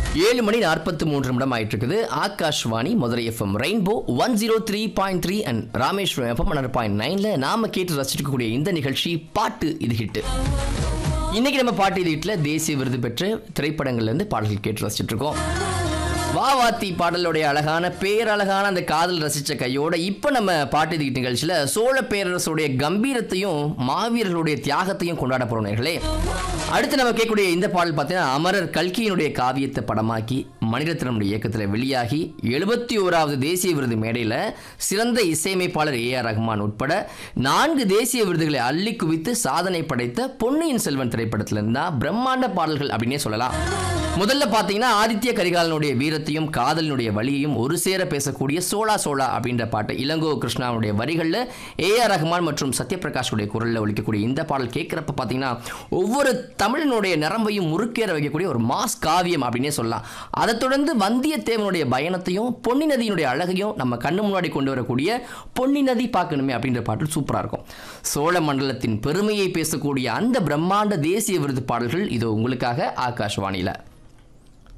ஏழு மணி நாற்பத்தி மூன்று நிமிடம் ஆயிட்டு இருக்குது Akashvani Madurai FM rainbow one zero three point three and Rameswaram FM hundred point நைன்ல நாம கேட்டு ரசிச்சிருக்கக்கூடிய இந்த நிகழ்ச்சி பாட்டு இது ஹிட் இன்னைக்கு நம்ம பாட்டு இது ஹிட்ல தேசிய விருது பெற்ற திரைப்படங்கள்ல இருந்து பாடல்கள் கேட்டு ரசிச்சிட்டு இருக்கோம் வாவாத்தி பாடலுடைய அழகான பேரழகான அந்த காதல் ரசிச்ச கையோட இப்போ நம்ம பாட்டு இது ஹிட் நிகழ்ச்சியில சோழ பேரரசுடைய கம்பீரத்தையும் மாவீரர்களுடைய தியாகத்தையும் கொண்டாட போறோம் நேர்களே அடுத்து நம்ம கேட்கக்கூடிய இந்த பாடல் பார்த்தீங்கன்னா அமரர் கல்கியினுடைய காவியத்தை படமாக்கி மணிரத்னமுடைய இயக்கத்தில் வெளியாகி எழுபத்தி ஓராவது தேசிய விருது மேடையில் சிறந்த இசையமைப்பாளர் ஏ ஆர் ரஹ்மான் உட்பட நான்கு தேசிய விருதுகளை அள்ளி குவித்து சாதனை படைத்த பொன்னியின் செல்வன் திரைப்படத்துல இருந்தா பிரம்மாண்ட பாடல்கள் அப்படின்னே சொல்லலாம் முதல்ல பார்த்தீங்கன்னா ஆதித்ய கரிகாலனுடைய வீரத்தையும் காதலினுடைய வழியையும் ஒரு சேர பேசக்கூடிய சோழா சோழா அப்படின்ற பாட்டு இளங்கோ கிருஷ்ணாவுடைய வரிகளில் ஏ ஆர் ரஹ்மான் மற்றும் சத்யபிரகாஷுடைய குரலில் ஒழிக்கக்கூடிய இந்த பாடல் கேட்குறப்ப பார்த்தீங்கன்னா ஒவ்வொரு தமிழனுடைய நரம்பையும் முறுக்கேற வைக்கக்கூடிய ஒரு மாஸ் காவியம் அப்படின்னே சொல்லலாம் அதை தொடர்ந்து வந்தியத்தேவனுடைய பயணத்தையும் பொன்னி நதியினுடைய அழகையும் நம்ம கண்ணு முன்னாடி கொண்டு வரக்கூடிய பொன்னி நதி பார்க்கணுமே அப்படின்ற பாட்டு சூப்பராக இருக்கும் சோழ மண்டலத்தின் பெருமையை பேசக்கூடிய அந்த பிரம்மாண்ட தேசிய விருது பாடல்கள் இது உங்களுக்காக ஆகாஷ்வாணியில்